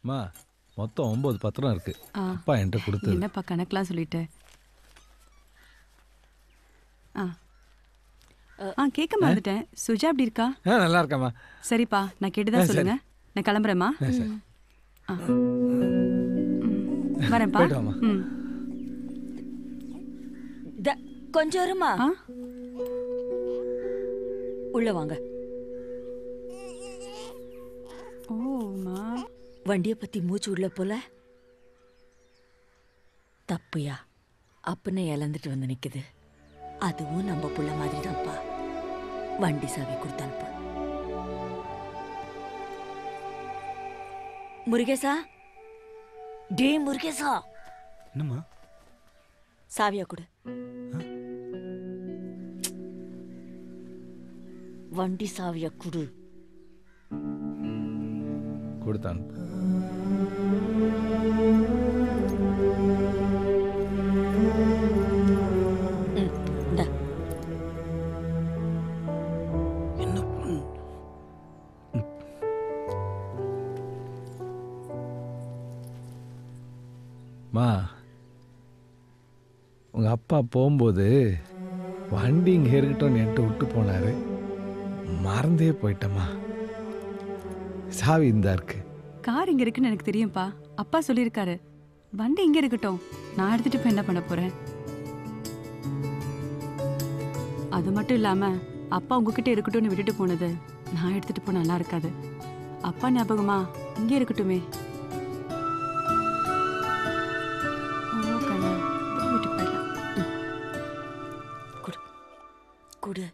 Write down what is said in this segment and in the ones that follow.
அம்மா மொத்தம் ஒம்பது பத்திரம் இருக்கு ஆ. அப்பா என்கிட்ட கொடுத்தது என்னப்பா கணக்கெலாம் சொல்லிட்டு ஆ ஆ கேட்க மறந்துட்டேன் சுஜா அப்படி இருக்கா ஆ நல்லா இருக்கம்மா சரிப்பா நான் கேட்டுதான் சொல்லுங்க நான் கிளம்புறேம்மா ஆ ம், வரேன்ப்பா போயிட்டு வாம்மா. ம் த- கொஞ்சம் இருமா ஆ உள்ள வாங்க ஓமா வண்டிய பத்தி மூச்சு உள்ள போல தப்புயா அப்பனை இழந்துட்டு வந்து நிக்குது அதுவும் நம்ம புள்ள மாதிரி தான்ப்பா வண்டி சாவி கொடுத்து அனுப்பு முருகேசா டே முருகேசா என்னம்மா சாவியா கொடு வண்டி சாவியா குடு கொடுத்தான் ம் இந்தா என்ன பண்ணு மா உங்க அப்பா போகும்போது வண்டி இங்கே இருக்கட்டும்னு என்கிட்ட விட்டு போனாரு மறந்தே போயிட்டம்மா சாவி இந்தா இருக்கு கார் இங்க இருக்குன்னு எனக்கு தெரியும்ப்பா அப்பா சொல்லியிருக்காரு வண்டி இங்க இருக்கட்டும் நான் எடுத்துட்டு போய் என்ன பண்ண போறேன் அது மட்டும் இல்லாம அப்பா உங்ககிட்ட இருக்கட்டும்னு விட்டுட்டு போனது நான் எடுத்துட்டு போனா நல்லா இருக்காது அப்பா ஞாபகமா இங்கே இருக்கட்டுமே ஓ, கண்ணு. வீட்டுக்கு போயிடலாம். குடு குடு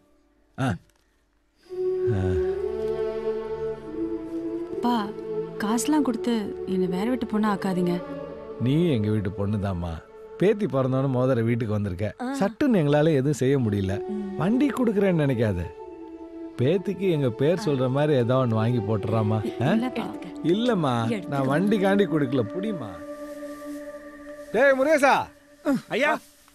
அப்பா காசுலாம் கொடுத்து என்னை வேற விட்டு பொண்ணு ஆக்காதீங்க நீ எங்க வீட்டு பொண்ணுதாம்மா பேத்தி பிறந்தோன்னு மோதர வீட்டுக்கு வந்திருக்க சட்டுன்னு எங்களால எதுவும் செய்ய முடியல வண்டி கொடுக்குறேன்னு நினைக்காத பேத்திக்கு எங்க பேர் சொல்ற மாதிரி ஏதோ ஒன்று வாங்கி போட்டுறாமா இல்லப்பா இல்லம்மா நான் வண்டி காண்டி கொடுக்கல புடிமா டேய் முருகேசா ஐயா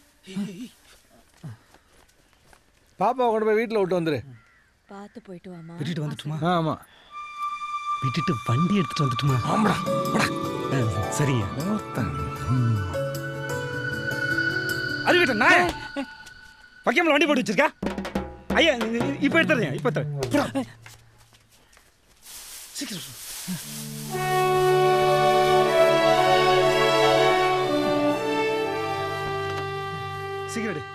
பாப்பா கொண்டு போய் வீட்டில் விட்டு வந்துரு பார்த்து போயிட்டு வாமா விட்டுட்டு வந்துட்டுமா ஆ, ஆமா விட்டுட்டு வண்டி எடுத்துட்டு வந்துட்டுமா ஆமாடா சரிங்க அறிவிட்ட நாய வைக்காமல வண்டி போட்டு வச்சிருக்கா ஐயா இப்போ எடுத்துறேன் இப்போ எடுத்துறேன் சீக்கிரம் சொல்லு. சீக்கிரம் எடு.